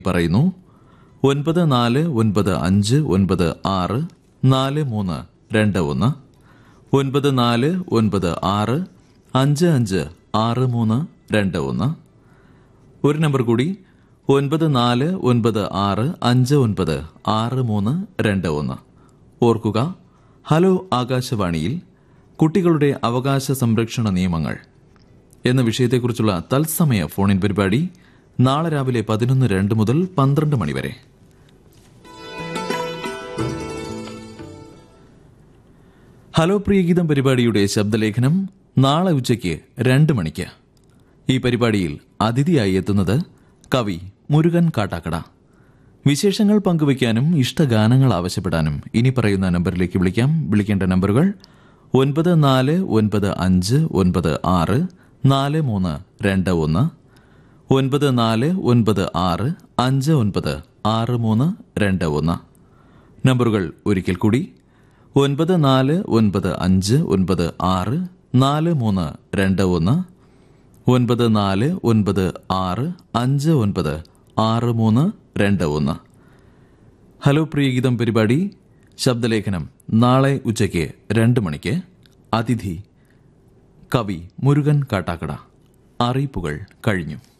പറയുന്നു ഒൻപത് നാല് ഒൻപത് അഞ്ച് ഒൻപത് ആറ് നാല് മൂന്ന് രണ്ട് ഒന്ന് ഒൻപത് നാല് ഒൻപത് ആറ് അഞ്ച് അഞ്ച് ആറ് മൂന്ന് രണ്ട് ഒന്ന് ഒരു നമ്പർ കൂടി ഒൻപത് നാല് ഒൻപത് ആറ് അഞ്ച് ഒൻപത് ആറ് മൂന്ന് രണ്ട് ഒന്ന് ഓർക്കുക ഹലോ ആകാശവാണിയിൽ കുട്ടികളുടെ അവകാശ സംരക്ഷണ നിയമങ്ങൾ എന്ന വിഷയത്തെക്കുറിച്ചുള്ള തത്സമയ ഫോണിൻ പരിപാടി നാളെ രാവിലെ പതിനൊന്ന് രണ്ട് മുതൽ പന്ത്രണ്ട് മണിവരെ ഹലോ പ്രിയഗീതം പരിപാടിയുടെ ശബ്ദലേഖനം നാളെ ഉച്ചയ്ക്ക് രണ്ട് മണിക്ക് ഈ പരിപാടിയിൽ അതിഥിയായി എത്തുന്നത് കവി മുരുകൻ കാട്ടാക്കട വിശേഷങ്ങൾ പങ്കുവയ്ക്കാനും ഇഷ്ടഗാനങ്ങൾ ആവശ്യപ്പെടാനും ഇനി പറയുന്ന നമ്പറിലേക്ക് വിളിക്കാം വിളിക്കേണ്ട നമ്പറുകൾ ഒൻപത് നാല് ഒൻപത് അഞ്ച് ഒൻപത് ആറ് നാല് മൂന്ന് രണ്ട് ഒന്ന് ഒൻപത് നാല് ഒൻപത് ആറ് അഞ്ച് ഒൻപത് ആറ് മൂന്ന് രണ്ട് ഒന്ന് നമ്പറുകൾ ഒരിക്കൽ കൂടി ഒൻപത് നാല് ഒൻപത് അഞ്ച് ഒൻപത് ആറ് നാല് മൂന്ന് രണ്ട് ഒന്ന് ഒൻപത് നാല് ഒൻപത് ആറ് അഞ്ച് ഒൻപത് ആറ് മൂന്ന് രണ്ട് ഒന്ന് ഹലോ പ്രിയഗീതം പരിപാടി ശബ്ദലേഖനം നാളെ ഉച്ചയ്ക്ക് രണ്ട് മണിക്ക് അതിഥി കവി മുരുകൻ കാട്ടാക്കട അറിയിപ്പുകൾ കഴിഞ്ഞു